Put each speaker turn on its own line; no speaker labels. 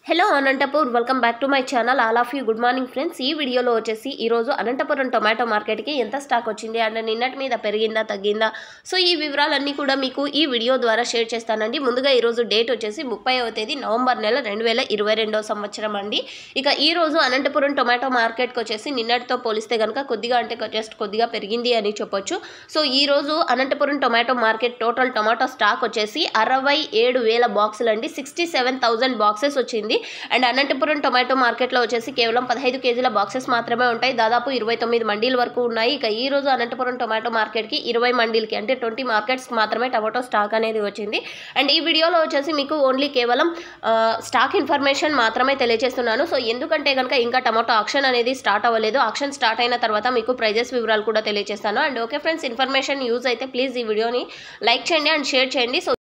hello Anantapur welcome back to my channel all of you good morning friends ఈ వీడియోలో వచ్చేసి ఈరోజు అనంతపురం టొమాటో మార్కెట్కి ఎంత స్టాక్ వచ్చింది అండ్ నిన్నటి మీద పెరిగిందా తగ్గిందా సో ఈ వివరాలన్నీ కూడా మీకు ఈ వీడియో ద్వారా షేర్ చేస్తానండి ముందుగా ఈరోజు డేట్ వచ్చేసి ముప్పైవ తేదీ నవంబర్ నెల రెండు వేల ఇరవై రెండో సంవత్సరం అండి ఇక ఈ రోజు అనంతపురం టొమాటో మార్కెట్కి వచ్చేసి నిన్నటితో పోలిస్తే కనుక కొద్దిగా అంటే జస్ట్ కొద్దిగా పెరిగింది అని చెప్పొచ్చు సో ఈ రోజు Anantapuram tomato market total tomato stock వచ్చేసి అరవై ఏడు వేల బాక్సులు అండి సిక్స్టీ సెవెన్ థౌసండ్ బాక్సెస్ వచ్చింది అండ్ అనంతపురం టొమాటో మార్కెట్లో వచ్చేసి కేవలం పదహైదు కేజీల బాక్సెస్ మాత్రమే ఉంటాయి దాదాపు ఇరవై తొమ్మిది మండీల వరకు ఉన్నాయి ఇక ఈ రోజు అనంతపురం టొమాటో మార్కెట్కి ఇరవై మండీలకి అంటే ట్వంటీ మార్కెట్స్ మాత్రమే టమాటో స్టాక్ అనేది వచ్చింది అండ్ ఈ వీడియోలో వచ్చేసి మీకు ఓన్లీ కేవలం ఆ, స్టాక్ ఇన్ఫర్మేషన్ మాత్రమే తెలియజేస్తున్నాను సో ఎందుకంటే కనుక ఇంకా టమాటో ఆక్షన్ అనేది స్టార్ట్ అవ్వలేదు ఆక్షన్ స్టార్ట్ అయిన తర్వాత మీకు ప్రైజెస్ వివరాలు కూడా తెలియజేస్తాను and okay friends information use అయితే ప్లీజ్ ఈ వీడియోని లైక్ చేయండి అండ్ షేర్ చేయండి సో